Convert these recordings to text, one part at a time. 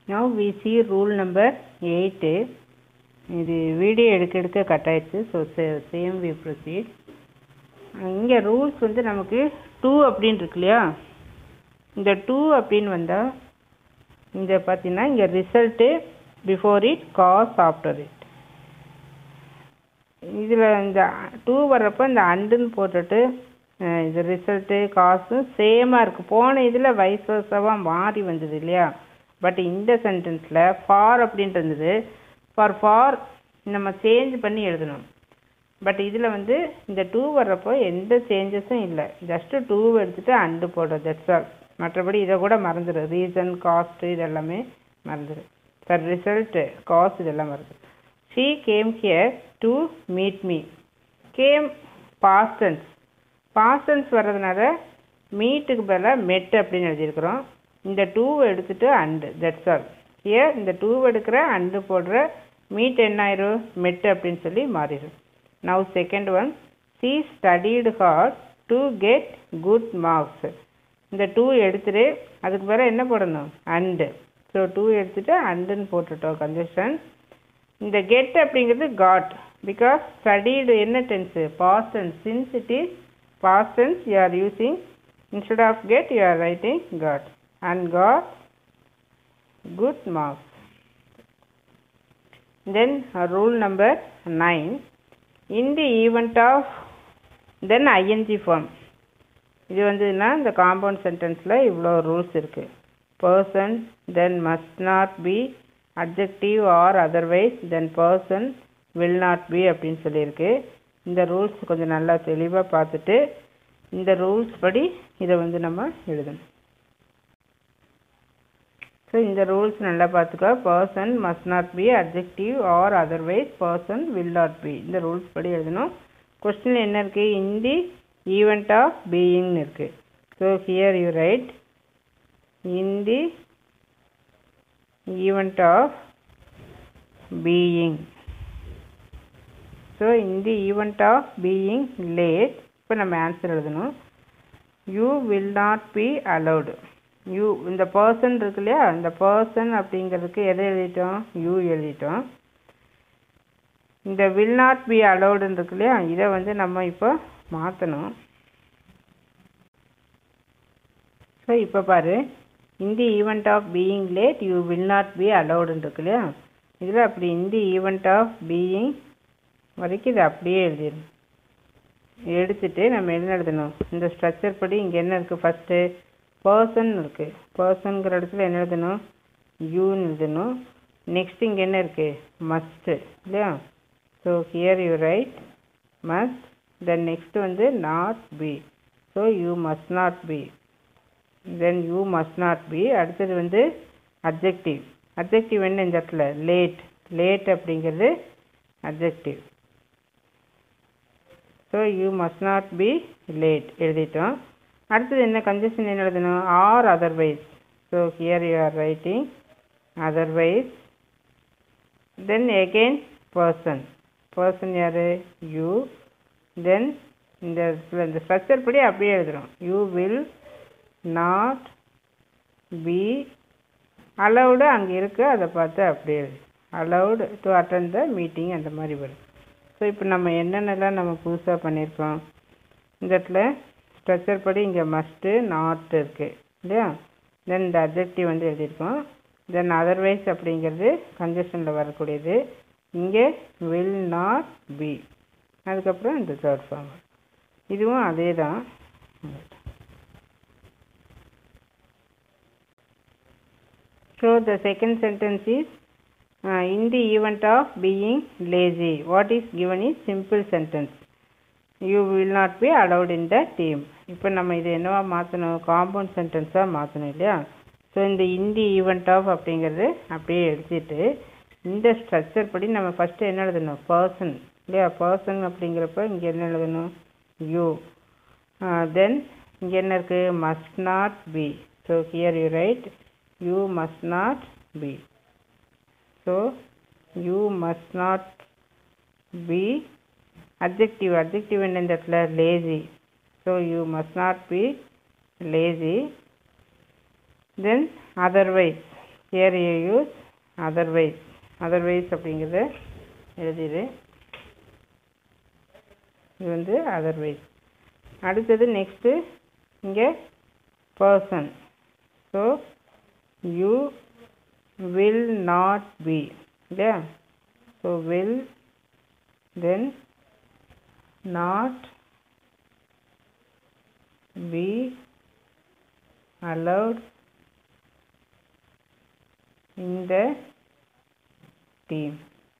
Now we see rule number 8 இது video எடுக்க எடுக்க கட் ஆயிடுச்சு ஸோ சேம் வி ப்ரொசீட் இங்கே ரூல்ஸ் வந்து நமக்கு டூ அப்படின்னு இருக்கு இல்லையா இந்த டூ அப்படின்னு வந்தால் இந்த பார்த்தீங்கன்னா இங்கே result before it cause after it இதில் இந்த டூ வர்றப்போ இந்த அண்டுன்னு போட்டுட்டு அஹ், இது ரிசல்ட்டு காசும் சேமாக இருக்குது போன இதில் வயசு வருஷமாக மாறி வந்தது இல்லையா பட் இந்த சென்டென்ஸில் ஃபார் அப்படின்ட்டு இருந்தது ஃபார் ஃபார் நம்ம சேஞ்ச் பண்ணி எழுதணும் பட் இதில் வந்து இந்த டூ வர்றப்போ எந்த சேஞ்சஸும் இல்லை ஜஸ்ட்டு டூ எடுத்துட்டு அண்டு போடுறது தட்ஸ் ஆல் மற்றபடி இதை கூட மறந்துடு ரீசன் காஸ்ட் இதெல்லாமே மறந்துடு சார் ரிசல்ட்டு காஸ்ட் இதெல்லாம் மறந்துடு she came here to meet me came past tense past tense வர்றதுனால மீட்டுக்கு பதிலாக மெட் அப்படின்னு எழுதியிருக்கிறோம் இந்த டூவை எடுத்துட்டு அண்டு தட்ஸ் ஆல் ஹியர் இந்த டூவை எடுக்கிற அண்டு போடுற மீட் என்ன ஆயிரும் மெட் அப்படின்னு சொல்லி மாறிடும் now second one she studied hard to get good marks இந்த டூ எடுத்துட்டு அதுக்கு பிறகு என்ன போடணும் அண்டு ஸோ டூ எடுத்துட்டு அண்டுன்னு போட்டுட்டோம் கன்ஜெக்ஷன் இந்த கெட் அப்படிங்கிறது காட் பிகாஸ் ஸ்டடீடு என்ன tense past tense since it is past tense you are using instead of get you are writing got and got good marks then rule number nine in the event of then ING form இது வந்துன்னா இந்த compound சென்டென்ஸில் இவ்வளோ rules இருக்குது person then must not be objective or otherwise then person will not be அப்படின்னு சொல்லியிருக்கு இந்த rules கொஞ்சம் நல்லா தெளிவாக பார்த்துட்டு இந்த ரூல்ஸ் படி இதை வந்து நம்ம எழுதணும் ஸோ இந்த ரூல்ஸ் நல்லா பார்த்துக்கோ person must not be objective or otherwise person will not be இந்த ரூல்ஸ் படி எழுதணும் கொஸ்டின் என்ன இருக்குது இன் தி ஈவெண்ட் ஆஃப் பீயிங்னு இருக்குது so here you write in the event of being so in the event of being late இப்போ நம்ம answer எழுதணும் you will not be allowed you இந்த பர்சன் இருக்கு இல்லையா இந்த பர்சன் அப்படிங்கிறதுக்கு எதை எழுதிட்டோம் யூ எழுதிட்டோம் இந்த வில் நாட் பி அலௌடுன்னு இருக்கு இல்லையா இதை வந்து நம்ம இப்போ மாற்றணும் ஸோ இப்போ பாரு இந்த event of being late you will not be அலௌடுன்னு இருக்கு இல்லையா இதில் அப்படி இந்த ஈவெண்ட் ஆஃப் பீயிங் வரைக்கும் இதை அப்படியே எழுதிடணும் எடுத்துட்டு நம்ம என்ன எழுதணும் இந்த ஸ்ட்ரக்சர் படி இங்கே என்ன இருக்குது ஃபஸ்ட்டு பர்சன் இருக்குது பர்சனுங்கிற இடத்துல என்ன எழுதணும் யூன்னு எழுதணும் நெக்ஸ்ட் இங்கே என்ன இருக்குது மஸ்ட்டு இல்லையா so here you write must then next வந்து not be so you must not be then you must not be அடுத்தது வந்து அப்ஜெக்டிவ் அப்ஜெக்டிவ் என்ன இந்த இடத்துல லேட் லேட் அப்படிங்கிறது objective so you must not be late எழுதிட்டோம் அடுத்தது என்ன கன்ஜெக்ஷன் என்ன எழுதணும் or otherwise so here you are writing otherwise then again person person யார் யூ தென் இந்த இடத்துல இந்த ஸ்ட்ரக்சர் படி அப்படியே எழுதுகிறோம் you will not be allowed அங்கே இருக்குது அதை பார்த்து அப்படியே எழுது allowed to attend the meeting அந்த மாதிரி வரும் ஸோ இப்போ நம்ம என்னென்னலாம் நம்ம புதுசாக பண்ணியிருக்கோம் இந்த இடத்துல ஸ்ட்ரக்சர் படி இங்கே மஸ்ட்டு நாட் இருக்குது இல்லையா தென் இந்த அப்ஜெக்டிவ் வந்து எழுதியிருக்கோம் தென் அதர்வைஸ் அப்படிங்கிறது கன்ஜெஷனில் வரக்கூடியது இங்கே வில் நாட் பி அதுக்கப்புறம் இந்த தேர்ட் ஃபார்ம் இதுவும் அதே தான் so the second sentence is in the event of being lazy what is given is simple sentence you will not be allowed in the team இப்போ நம்ம இது என்னவா மாற்றணும் காம்பவுண்ட் சென்டென்ஸாக மாற்றணும் இல்லையா ஸோ இந்த இந்தி ஈவெண்ட் ஆஃப் அப்படிங்கிறது அப்படியே எடுத்துட்டு இந்த ஸ்ட்ரக்சர் படி நம்ம ஃபஸ்ட்டு என்ன எழுதணும் பர்சன் இல்லையா பர்சன் அப்படிங்கிறப்ப இங்கே என்ன எழுதணும் யூ தென் இங்கே என்ன இருக்குது must not be so here you write you must not be so you must not be adjective adjective என்ன இந்த இடத்துல lazy so you must not be lazy then otherwise here you use otherwise otherwise அப்படிங்கிறத எழுதிடு இது வந்து otherwise அடுத்தது next இங்கே person so you will not be இல்லையா so will then not be allowed in the team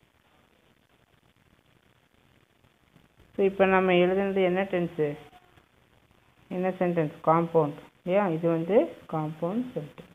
ஸோ இப்போ நம்ம எழுதுனது என்ன டென்ஸு என்ன சென்டென்ஸ் காம்பவுண்ட் இல்லையா இது வந்து காம்பவுண்ட் சென்டென்ஸ்